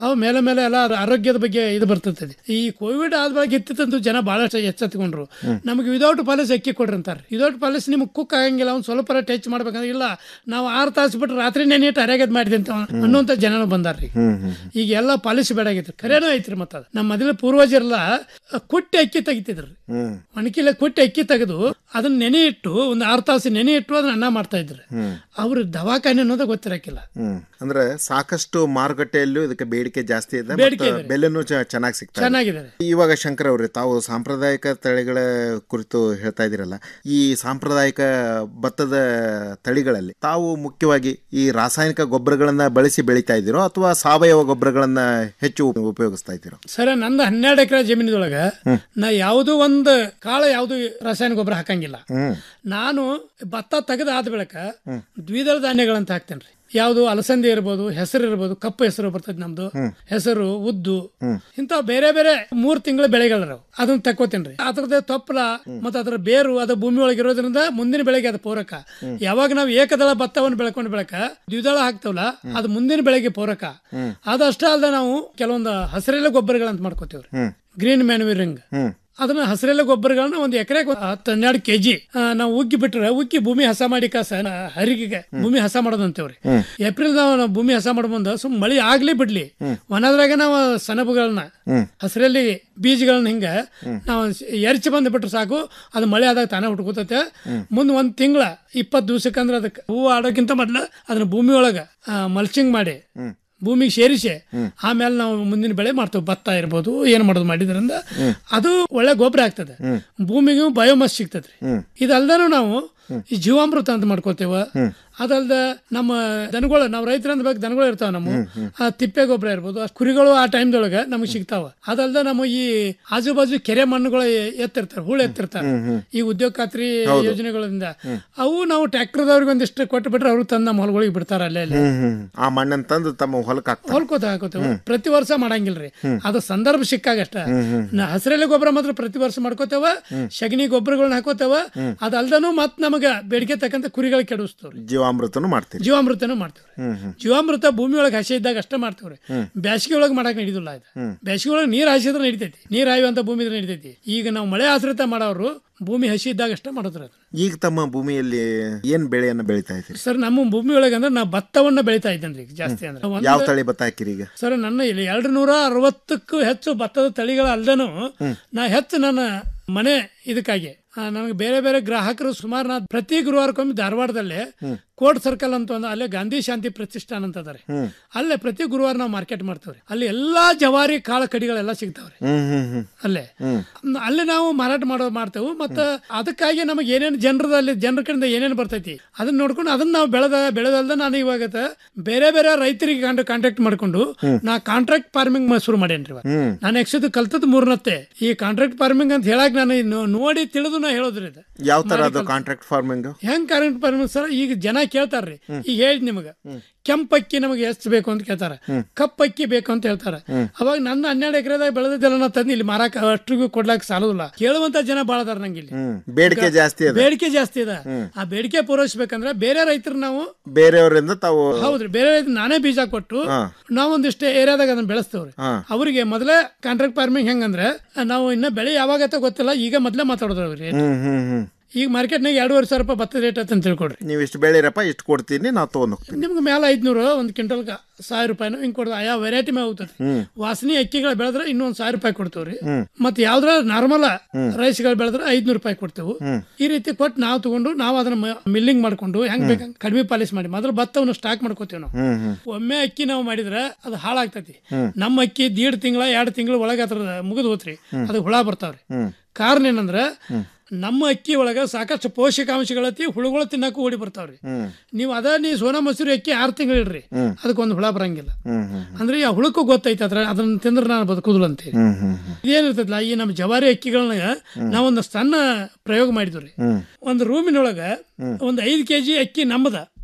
ಅವು ಮೇಲೆ ಮೇಲೆ ಎಲ್ಲ ಅದ್ರ ಆರೋಗ್ಯದ ಬಗ್ಗೆ ಇದು ಬರ್ತದೆ ಈ ಕೋವಿಡ್ ಆದ್ಮೇಲೆ ಇತ್ತಿತ್ತಂತೂ ಜನ ಬಹಳಷ್ಟು ಎಚ್ಚೆತ್ಕೊಂಡ್ರು ನಮಗೆ ವಿದೌಟ್ ಪಾಲಿಸ್ ಅಕ್ಕಿ ಕೊಡ್ರಿ ಅಂತಾರೆ ವಿದೌಟ್ ಪಾಲಿಸ್ ನಿಮ್ಗೆ ಕುಕ್ ಆಗಂಗಿಲ್ಲ ಒಂದು ಸ್ವಲ್ಪ ಟಚ್ ಮಾಡ್ಬೇಕಂದ್ರೆ ಇಲ್ಲ ನಾವು ಆರು ತಾಸು ಬಿಟ್ಟು ರಾತ್ರಿ ನೆನೆ ಅರೆಗದ್ ಮಾಡಿದೆ ಅಂತ ಅನ್ನುವಂಥ ಜನನು ಬಂದಾರ್ರಿ ಈಗ ಎಲ್ಲ ಪಾಲಿಸಿ ಬೇಡ ಆಗೈತ್ರಿ ಖರೇನೂ ಐತ್ರಿ ಮತ್ತೆ ಅದು ನಮ್ಮ ಮೊದಲ ಪೂರ್ವಜರೆಲ್ಲ ಕುಟ್ಟಿ ಅಕ್ಕಿ ತೆಗಿತಿದ್ರಿ ಒಣಕಿಲೆ ಕುಟ್ಟಿ ಅಕ್ಕಿ ತೆಗೆದು ಅದನ್ನ ನೆನೆ ಇಟ್ಟು ಒಂದು ಆರು ತಾಸು ನೆನೆ ಇಟ್ಟು ಅದನ್ನ ಅನ್ನ ಮಾಡ್ತಾ ಇದ್ರು ಅವ್ರ ದವಾಖಾನೆ ಅನ್ನೋದು ಗೊತ್ತಿರಕ್ಕಿಲ್ಲ ಹ್ಮ್ ಅಂದ್ರೆ ಸಾಕಷ್ಟು ಮಾರುಕಟ್ಟೆಯಲ್ಲೂ ಇದಕ್ಕೆ ಬೇಡಿಕೆ ಜಾಸ್ತಿ ಇದೆ ಬೇಡಿಕೆ ಮತ್ತು ಇದೆ. ಬೆಲೆನೂ ಚೆನ್ನಾಗಿ ಸಿಗ್ತಾ ಇದೆ. ಚೆನ್ನಾಗಿದೆ ಇವಾಗ ಶಂಕರ್ ಅವ್ರೆ ತಾವು ಸಾಂಪ್ರದಾಯಿಕ ತಳಿಗಳ ಕುರಿತು ಹೇಳ್ತಾ ಇದ್ದೀರಲ್ಲ ಈ ಸಾಂಪ್ರದಾಯಿಕ ಭತ್ತದ ತಳಿಗಳಲ್ಲಿ ತಾವು ಮುಖ್ಯವಾಗಿ ಈ ರಾಸಾಯನಿಕ ಗೊಬ್ಬರಗಳನ್ನ ಬಳಸಿ ಬೆಳಿತಾ ಇದ್ದೀರೋ ಅಥವಾ ಸಾವಯವ ಗೊಬ್ಬರಗಳನ್ನ ಹೆಚ್ಚು ಉಪಯೋಗಿಸ್ತಾ ಇದ್ದೀರೋ ಸರ್ ನಂದು ಹನ್ನೆರಡು ಎಕರೆ ಜಮೀನಿದೊಳಗ ನಾ ಯಾವುದೋ ಒಂದು ಕಾಳ ಯಾವುದು ರಾಸಾಯನಿಕ ಗೊಬ್ಬರ ಹಾಕಂಗಿಲ್ಲ ಹ್ಮ್ ನಾನು ಭತ್ತ ತೆಗೆದು ಆದ ಬಳಿಕ ದ್ವಿದಳ ಧಾನ್ಯಗಳಂತ ಹಾಕ್ತೇನೆ ರೀ ಯಾವುದು ಅಲಸಂದಿ ಇರ್ಬೋದು ಹೆಸರು ಇರ್ಬೋದು ಕಪ್ಪು ಹೆಸರು ಬರ್ತದೆ ನಮ್ದು ಹೆಸರು ಉದ್ದು ಇಂಥ ಬೇರೆ ಬೇರೆ ಮೂರ್ ತಿಂಗಳ ಬೆಳೆಗಳವು ಅದನ್ನ ತಕ್ಕೋತೇನೆ ರೀ ಅದ್ರದ್ದು ತೊಪ್ಪಲ ಮತ್ತು ಅದ್ರ ಬೇರು ಅದು ಭೂಮಿ ಒಳಗೆ ಇರೋದ್ರಿಂದ ಮುಂದಿನ ಬೆಳೆಗೆ ಅದು ಪೂರಕ ಯಾವಾಗ ನಾವು ಏಕದಳ ಭತ್ತವನ್ನು ಬೆಳ್ಕೊಂಡು ಬೆಳಕ ದ್ವಿದಳ ಹಾಕ್ತವಲ್ಲ ಅದು ಮುಂದಿನ ಬೆಳೆಗೆ ಪೂರಕ ಅದಷ್ಟೇ ಅಲ್ಲದೆ ನಾವು ಕೆಲವೊಂದು ಹಸಿರೆಲೆ ಗೊಬ್ಬರಗಳಂತ ಮಾಡ್ಕೋತೀವ್ರಿ ಹ್ಮ್ ಗ್ರೀನ್ ಮ್ಯಾನ್ಯೂರಿಂಗ್ ಹ್ಮ್ ಅದನ್ನ ಹಸಿರೆಲೆ ಗೊಬ್ಬರಗಳನ್ನ ಒಂದು ಎಕರೆಗೆ ಹತ್ತು ಹನ್ನೆರಡು ಕೆಜಿ ನಾವು ಉಗ್ಗಿ ಬಿಟ್ರೆ ಉಗ್ಗಿ ಭೂಮಿ ಹಸ ಮಾಡಿ ಕಾಸ ಹರಿಗೆಗೆ ಭೂಮಿ ಹಸ ಮಾಡೋದಂತೇವ್ರಿ ಏಪ್ರಿಲ್ ನಾವು ಭೂಮಿ ಹಸ ಮಾಡೋ ಮುಂದೆ ಸುಮ್ ಮಳಿ ಆಗ್ಲಿ ಬಿಡ್ಲಿ ಒಣದ್ರಾಗ ನಾವು ಸೆಣಬುಗಳನ್ನ ಹಸಿರಲ್ಲಿ ಬೀಜಗಳನ್ನ ಹಿಂಗ ನಾವು ಎರ್ಚಿ ಬಂದು ಬಿಟ್ರೆ ಸಾಕು ಅದು ಮಳೆ ಆದಾಗ ತಾನೇ ಹುಟ್ಕೋತೈತೆ ಮುಂದ್ ಒಂದ್ ತಿಂಗಳ ಇಪ್ಪತ್ತು ದಿವ್ಸಕ್ಕಂದ್ರೆ ಅದಕ್ಕೆ ಹೂವು ಆಡೋಕ್ಕಿಂತ ಮೊದ್ಲು ಅದನ್ನ ಭೂಮಿ ಒಳಗ ಮಲ್ಚಿಂಗ್ ಮಾಡಿ ಭೂಮಿಗೆ ಸೇರಿಸಿ ಆಮೇಲೆ ನಾವು ಮುಂದಿನ ಬೆಳೆ ಮಾಡ್ತೇವೆ ಭತ್ತ ಇರ್ಬೋದು ಏನ್ ಮಾಡೋದು ಮಾಡಿದ್ರಿಂದ ಅದು ಒಳ್ಳೆ ಗೊಬ್ಬರ ಆಗ್ತದೆ ಭೂಮಿಗೂ ಬಯೋಮಸ್ ಸಿಗ್ತದ್ರಿ ಇದಲ್ದನು ನಾವು ಈ ಜೀವಾಮೃತ ಅಂತ ಮಾಡ್ಕೋತೇವ ಅದಲ್ದ ನಮ್ಮ ದನಗಳು ನಾವು ರೈತರಂದ ಬೇಕು ದನಗಳು ಇರ್ತಾವ ನಮ್ಮ ಆ ತಿಪ್ಪೆ ಗೊಬ್ಬರ ಇರ್ಬೋದು ಆ ಕುರಿಗಳು ಆ ಟೈಮ್ದೊಳಗೆ ನಮಗೆ ಸಿಗ್ತಾವ ಅದಲ್ದ ನಮ್ಮ ಈ ಆಜು ಬಾಜು ಕೆರೆ ಮಣ್ಣುಗಳು ಎತ್ತಿರ್ತಾರೆ ಹೂಳು ಎತ್ತಿರ್ತಾರೆ ಈ ಉದ್ಯೋಗ ಖಾತ್ರಿ ಯೋಜನೆಗಳಿಂದ ಅವು ನಾವು ಟ್ರ್ಯಾಕ್ಟರ್ದವ್ರಿಗೆ ಒಂದಿಷ್ಟು ಕೊಟ್ಟು ಬಿಟ್ರೆ ಅವರು ತಂದು ನಮ್ಮ ಹೊಲಗಳಿಗೆ ಬಿಡ್ತಾರ ಅಲ್ಲೇ ಅಲ್ಲೇ ಹ್ಮ್ ಹ್ಮ್ ಆ ಮಣ್ಣನ್ನು ತಂದು ತಮ್ಮ ಹೊಲಕ್ಕೆ ಹಾಕ್ತಾರೆ ಹೊಲ್ಕೋತ ಹಾಕೋತೇವೆ ಪ್ರತಿ ವರ್ಷ ಮಾಡಂಗಿಲ್ರಿ ಅದು ಸಂದರ್ಭ ಸಿಕ್ಕಾಗಷ್ಟ ನಾ ಹಸಿರೆಲೆ ಗೊಬ್ಬರ ಮಾತ್ರ ಪ್ರತಿ ವರ್ಷ ಮಾಡ್ಕೋತೇವ ಸಗಣಿ ಗೊಬ್ಬರಗಳನ್ನ ಹಾಕೋತೇವ ಅದಲ್ದನು ಮತ್ ನಮಗ ಬೇಡಿಕೆ ತಕ್ಕಂತ ಕುರಿಗಳು ಕೆಡಿಸ್ತವ್ರಿ ಜೀವಾಮೃತನು ಮಾಡ್ತೀರಿ ಜೀವಾಮೃತನೂ ಮಾಡ್ತೇವ್ರಿ ಜೀವಾಮೃತ ಭೂಮಿ ಒಳಗೆ ಹಸಿ ಇದ್ದಾಗ ಅಷ್ಟೇ ಮಾಡ್ತೇವ್ರಿ ಬ್ಯಾಸಿಗೆ ಒಳಗೆ ಮಾಡಕ್ ನಡೀದಿಲ್ಲ ಇದು ಬ್ಯಾಸಿಗೆ ಒಳಗೆ ನೀರ್ ಹಾಸಿದ್ರೆ ನಡಿತೈತಿ ನೀರ್ ಹಾಯುವಂತ ಭೂಮಿ ಇದ್ರೆ ನಡಿತೈತಿ ಈಗ ನಾವು ಮಳೆ ಆಶ್ರಿತ ಮಾಡೋರು ಭೂಮಿ ಹಸಿ ಇದ್ದಾಗ ಅಷ್ಟೇ ಮಾಡೋದ್ರ ಈಗ ತಮ್ಮ ಭೂಮಿಯಲ್ಲಿ ಏನ್ ಬೆಳೆಯನ್ನ ಬೆಳಿತಾ ಇದ್ದೀರಿ ಸರ್ ನಮ್ಮ ಭೂಮಿ ಒಳಗೆ ಅಂದ್ರೆ ನಾ ಭತ್ತವನ್ನ ಬೆಳಿತಾ ಇದ್ದೇನೆ ಜಾಸ್ತಿ ಅಂದ್ರೆ ಒಂದು- ಯಾವ ತಳಿ ಭತ್ತ ಹಾಕಿರಿ ಈಗ ಸರ್ ನನ್ನ ಇಲ್ಲಿ ಎರಡು ನೂರ ಅರವತ್ತಕ್ಕೂ ಹೆಚ್ಚು ಭತ್ತದ ತಳಿಗಳ ಅಲ್ದನು ನಾ ಹೆಚ್ಚು ನನ್ನ ಮನೆ ಇದಕ್ಕಾಗಿ ಆ, ನನಗೆ ಬೇರೆ ಬೇರೆ ಗ್ರಾಹಕರು ಸುಮಾರು ನಾ ಪ್ರತಿ ಗುರುವಾರಕ್ಕೊಮ್ಮೆ ಧಾರವಾಡದಲ್ಲೇ ಕೋರ್ಟ್ ಸರ್ಕಲ್ ಅಂತ ಒಂದು ಅಲ್ಲೇ ಗಾಂಧಿ ಶಾಂತಿ ಪ್ರತಿಷ್ಠಾನ ಅಂತ ಅದಾರೆ ಅಲ್ಲೇ ಪ್ರತಿ ಗುರುವಾರ ನಾವು ಮಾರ್ಕೆಟ್ ಮಾಡ್ತೇವ್ರಿ ಅಲ್ಲಿ ಎಲ್ಲಾ ಜವಾರಿ ಕಾಳ ಕಡಿಗಳೆಲ್ಲ ಸಿಗ್ತಾವ್ರಿ ಹ್ಮ್ ಹ್ಮ್ ಹ್ಮ್ ಅಲ್ಲೇ ಅಲ್ಲಿ ನಾವು ಮಾರಾಟ ಮಾಡೋ ಮಾಡ್ತೇವೆ ಮತ್ತು ಅದಕ್ಕಾಗಿ ನಮಗೆ ಏನೇನು ಜನರದಲ್ಲಿ ಜನರ ಕಡೆಯಿಂದ ಏನೇನು ಬರ್ತೈತಿ ಅದನ್ನ ನೋಡ್ಕೊಂಡು ಅದನ್ನ ನಾವು ಬೆಳೆದ ಬೆಳೆದಲ್ದ ನಾನು ಇವಾಗ ಬೇರೆ ಬೇರೆ ರೈತರಿಗೆ ಕಾಂಟ್ಯಾಕ್ಟ್ ಮಾಡ್ಕೊಂಡು ನಾ ಕಾಂಟ್ರಾಕ್ಟ್ ಫಾರ್ಮಿಂಗ್ ಶುರು ಮಾಡೇನ್ರಿ ಇವಾಗ ನಾನು ಎಕ್ಸದ್ ಕಲ್ತದ್ ಮೂರ್ನತ್ತೆ ಈ ಕಾಂಟ್ರಾಕ್ಟ್ ಫಾರ್ಮಿಂಗ್ ಅಂತ ಹೇಳಕ್ ನಾನು ಇನ್ನು ನೋಡಿ ತಿಳಿದು ನಾ ಹೇಳೋದ್ರಿ ಇದು ಯಾವ ತರ ಅದು ಕಾಂಟ್ರಾಕ್ಟ್ ಫಾರ್ಮಿಂಗ್ ಹೆಂಗ್ ಕಾಂಟ್ರಾಕ್ಟ್ ಫಾರ್ಮಿಂಗ್ ಸರ್ ಈಗ ಜನ ಕೇಳ್ತಾರ್ರಿ ಈಗ ಹೇಳಿದ್ ನಿಮಗ ಕೆಂಪಕ್ಕಿ ನಮಗೆ ಎಷ್ಟು ಬೇಕು ಅಂತ ಕೇಳ್ತಾರ ಕಪ್ಪಕ್ಕಿ ಬೇಕು ಅಂತ ಹೇಳ್ತಾರ ಅವಾಗ ನನ್ನ ಹನ್ನೆರಡು ಎಕರೆದಾಗ ಬೆಳೆದಿದ್ದೆಲ್ಲ ನಾ ತಂದು ಇಲ್ಲಿ ಮಾರಾಕ ಅಷ್ಟಿಗೂ ಕೊಡ್ಲಾಕ ಸಾಲೋದಿಲ್ಲ ಕೇಳುವಂತ ಜನ ಬಾಳ ಅದಾರ ನಂಗೆ ಇಲ್ಲಿ ಹ್ಮ್ ಬೇಡಿಕೆ ಜಾಸ್ತಿ ಅದ ಬೇಡಿಕೆ ಜಾಸ್ತಿ ಇದೆ ಆ ಬೇಡಿಕೆ ಪೂರೈಸ್ಬೇಕಂದ್ರೆ ಬೇರೆ ರೈತರು ನಾವು ಬೇರೆಯವರಿಂದ ತಾವು ಹೌದ್ರಿ ಬೇರೆ ರೈತರು ನಾನೇ ಬೀಜ ಕೊಟ್ಟು ನಾವೊಂದಿಷ್ಟು ಏರಿಯಾದಾಗ ಅದನ್ನ ಬೆಳೆಸ್ತೇವ್ರಿ ಹಾ. ಅವರಿಗೆ ಮೊದಲೇ ಕಾಂಟ್ರಾಕ್ಟ್ ಫಾರ್ಮಿಂಗ್ ಹೆಂಗಂದ್ರೆ ನಾವು ಇನ್ನ ಬೆಳೆ ಯಾವಾಗತ್ತ ಗೊತ್ತಿಲ್ಲ ಈಗ ಮೊದಲೇ ಮಾತಾಡೋದ್ರಿ ಹ್ಮ್ ಹ್ಮ್ ಹ್ಮ್ ಈಗ ಮಾರ್ಕೆಟ್ನಾಗ ಎರಡೂವರೆ ಸಾವಿರ ರೂಪಾಯಿ ಭತ್ತದ ರೇಟ್ ಅಂತ ತಿಳ್ಕೊಡ್ರಿ ನೀವು ಇಷ್ಟು ಬೆಳಿರಪ್ಪ ಇಷ್ಟು ಕೊಡ್ತೀನಿ ನಾವು ತಗೊಂಡ್ ಹೋಗ್ತೀನಿ ನಿಮ್ಗೆ ಮೇಲೆ ಐದ್ನೂರು ಒಂದು ಕ್ವಿಂಟಲ್ ಸಾವಿರ ರೂಪಾಯಿನೂ ಹಿಂಗೆ ಕೊಡ್ದು ಯಾವ ವೆರೈಟಿ ಮೇಲೆ ಹೋಗ್ತದೆ ವಾಸನಿ ಅಕ್ಕಿಗಳು ಬೆಳೆದ್ರೆ ಇನ್ನೊಂದು ಸಾವಿರ ರೂಪಾಯಿ ಕೊಡ್ತೇವ್ರಿ ಮತ್ತೆ ಯಾವ್ದ್ರ ನಾರ್ಮಲ್ ರೈಸ್ಗಳು ಬೆಳೆದ್ರೆ ಐದ್ನೂರು ರೂಪಾಯಿ ಕೊಡ್ತೇವೆ ಈ ರೀತಿ ಕೊಟ್ಟು ನಾವು ತಗೊಂಡು ನಾವು ಅದನ್ನ ಮಿಲ್ಲಿಂಗ್ ಮಾಡ್ಕೊಂಡು ಹೆಂಗ್ ಬೇಕಂಗ್ ಕಡಿಮೆ ಪಾಲಿಸ್ ಮಾಡಿ ಮೊದಲು ಭತ್ತವನ್ನು ಸ್ಟಾಕ್ ಮಾಡ್ಕೋತೀವಿ ನಾವು ಹ್ಮ್ ಹ್ಮ್ ಒಮ್ಮೆ ಅಕ್ಕಿ ನಾವು ಮಾಡಿದ್ರೆ ಅದು ಹಾಳಾಗ್ತೈತಿ ನಮ್ಮ ಅಕ್ಕಿ ದೀಡ್ ತಿಂಗಳ ಎರಡು ತಿಂಗಳ ಒಳಗೆ ಅದ್ರ ಮುಗಿದು ಹೋತ್ರಿ ಅದು ಹುಳ ಬರ್ತಾವ್ರಿ ಕಾರಣ ಏನಂದ್ರೆ ನಮ್ಮ ಅಕ್ಕಿ ಒಳಗ ಸಾಕಷ್ಟು ಪೋಷಕಾಂಶಗಳತಿ ಹುಳುಗಳು ತಿನ್ನಕ್ಕೂ ಓಡಿ ಬರ್ತಾವ್ರಿ ನೀವು ಅದ ನೀ ಸೋನಾ ಮಸೂರಿ ಅಕ್ಕಿ ಆರು ತಿಂಗಳು ಇಡ್ರಿ ಅದಕ್ಕೊಂದು ಹುಳ ಬರಂಗಿಲ್ಲ ಹ್ಮ್ ಹ್ಮ್ ಅಂದ್ರೆ ಆ ಹುಳಕ್ಕೂ ಗೊತ್ತೈತೆ ಅದ್ರ ಅದನ್ನ ತಿಂದ್ರೆ ನಾನು ಬದುಕುದಿಲ್ಲ ಅಂತೇಳಿ ಹ್ಮ್ ಹ್ಮ್ ಹ್ಮ್ ಇದೇನಿರ್ತದಲ್ಲ ಈ ನಮ್ಮ ಜವಾರಿ ಅಕ್ಕಿಗಳನ್ನ ನಾವೊಂದು ಸಣ್ಣ ಪ್ರಯೋಗ ಮಾಡಿದ್ವಿ ಒಂದು ರೂಮಿನೊಳಗ ಒಂದು ಐದು ಕೆಜಿ ಅಕ್ಕಿ ನಮ್ಮದ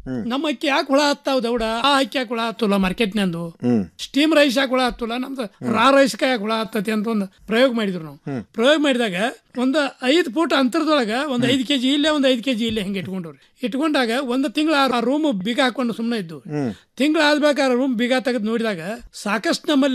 ನಮ್ಮ ಅಕ್ಕಿ ಯಾಕೆ ಹುಳ ಹತ್ತಾವ್ ದೌಡ ಆ ಅಕ್ಕಿ ಯಾಕೆ ಹುಳ ಹತ್ತಲ್ಲ ಮಾರ್ಕೆಟ್ನಂದು ಹ್ಮ್ ಸ್ಟೀಮ್ ರೈಸ್ ಯಾಕೆ ಹುಳ ಹತ್ತಲ್ಲ ನಮ್ದು ರಾ ರೈಸ್ ಯಾಕೆ ಹುಳ ಹತ್ತತಿ ಅಂತ ಒಂದು ಪ್ರಯೋಗ ಮಾಡಿದ್ರು ನಾವು ಪ್ರಯೋಗ ಮಾಡಿದಾಗ ಒಂದು ಐದು ಫೂಟ್ ಅಂತರದೊಳಗ ಒಂದು ಐದು ಕೆಜಿ ಇಲ್ಲೇ ಒಂದು ಐದು ಕೆಜಿ ಇಲ್ಲೇ ಹಿಂಗೆ ಇಟ್ಕೊಂಡವ್ರಿ ಇಟ್ಕೊಂಡಾಗ ಒಂದು ತಿಂಗಳ ಆ ರೂಮ್ ಬೀಗ ಹಾಕೊಂಡು ಸುಮ್ಮನೆ ಇದ್ದು ತಿಂಗಳ ಆದ್ಬೇಕಾದ್ರೆ ರೂಮ್ ಬೀಗ ತೆಗೆದು ನೋಡಿದಾಗ ಸಾಕಷ್ಟು ನಮ್ಮಲ್ಲಿ